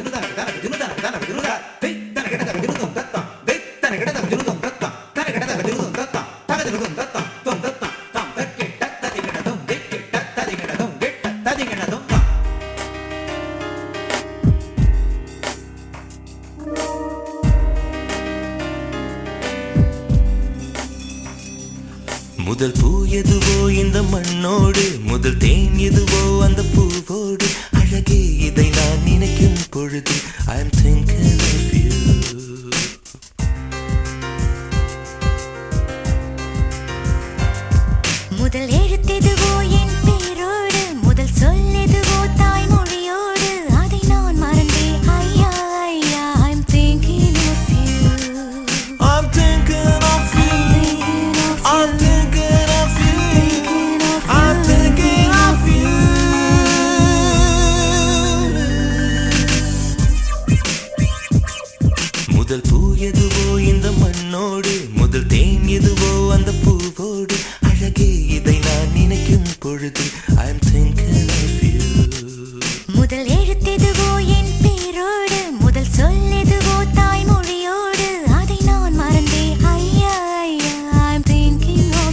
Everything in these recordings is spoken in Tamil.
முதல் பூ எதுவோ இந்த மண்ணோடு முதல் தேன் எதுவோ அந்த பூவோடு அழகே இதை நான் நினைக்கும் பொழுது I am thinking of you முதல் எழுத்தெதுவோ என் பேரோடு முதல் சொல்லெதுவோ தாய்மொழியோடு அதை நான் மறந்தேன் ஐயா ஐயா I'm thinking of you I'm thinking of you thinking of I'm thinking of you thinking of I'm thinking of you முதல் பூ எதுவோ இந்த மண்ணோடு முதல் தேன் எதுவோ அந்த பூவோடு அழகே இதை நான் நினைக்கும் பொழுது I am thinking of you முதல் எழுத்தெதுவோ என் பேரோடு முதல் சொல்லெதுவோ தாய்மொழியோடு அதை நான் மறந்தேன் ஐயா ஐயா I'm thinking of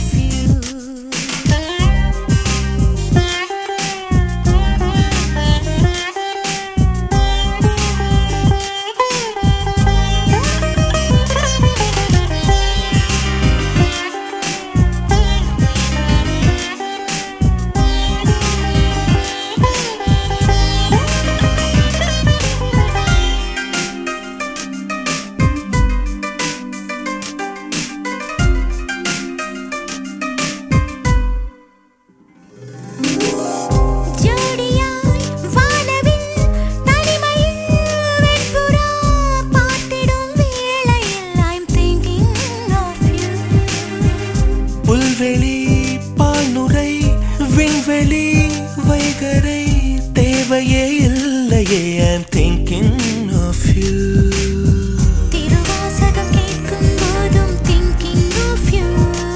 ஜோடியாய் வானவில் தனிமையில் வெண்புறா பார்த்திடும் வேளையில் I'm thinking of you புல்வெளி பால்நுரை விண்வெளி வைகரை தேவையே இல்லையே I'm thinking of you Thiruvasagam கேட்கும் போதும் thinking of you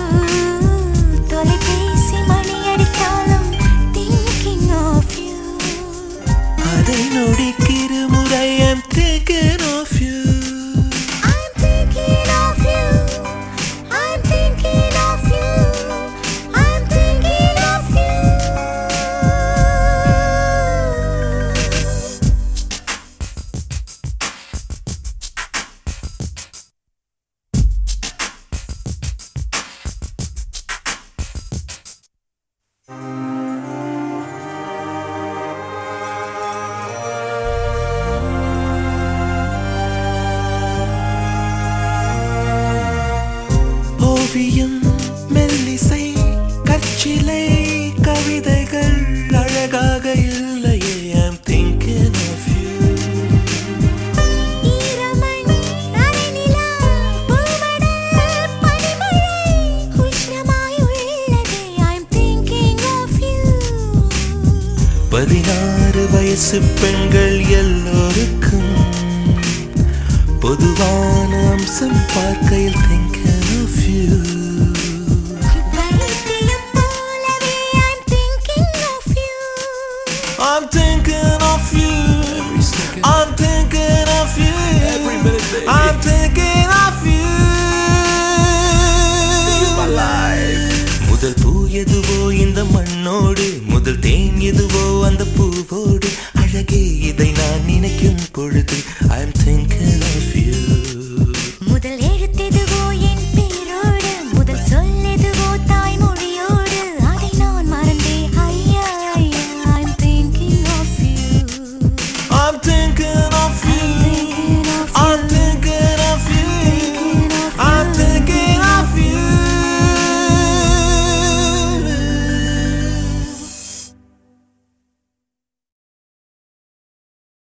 தொலைபேசி மணி அடித்தாலும் thinking of you அதை நொடிக்கிறு முறை I'm thinking of you I'm thinking of you I'm thinking of you I'm thinking of you ஓவியம் மெல்லிசை கற்சிலை கவிதைகள் அழகாக இல்லையே ஐம் திங்கிங் ஆஃப் யூ ஈரமண் நரைநிலா பூமடல் பனிமழை உஷ்ணமாய் உள்ளதே I'm thinking of you பதினாறு வயசு பெண்கள் எல்லோருக்கும் பொதுவான அம்சம் பார்க்கையில் thinking of you வைத்தியம் போலவே I'm thinking of you I'm thinking of you I'm thinking of you I'm thinking of you முதல் பூ எதுவோ இந்த மண்ணோடு முதல் தேன் எதுவோ அந்த பூவோடு அழகே இதை நான் நினைக்கும் பொழுது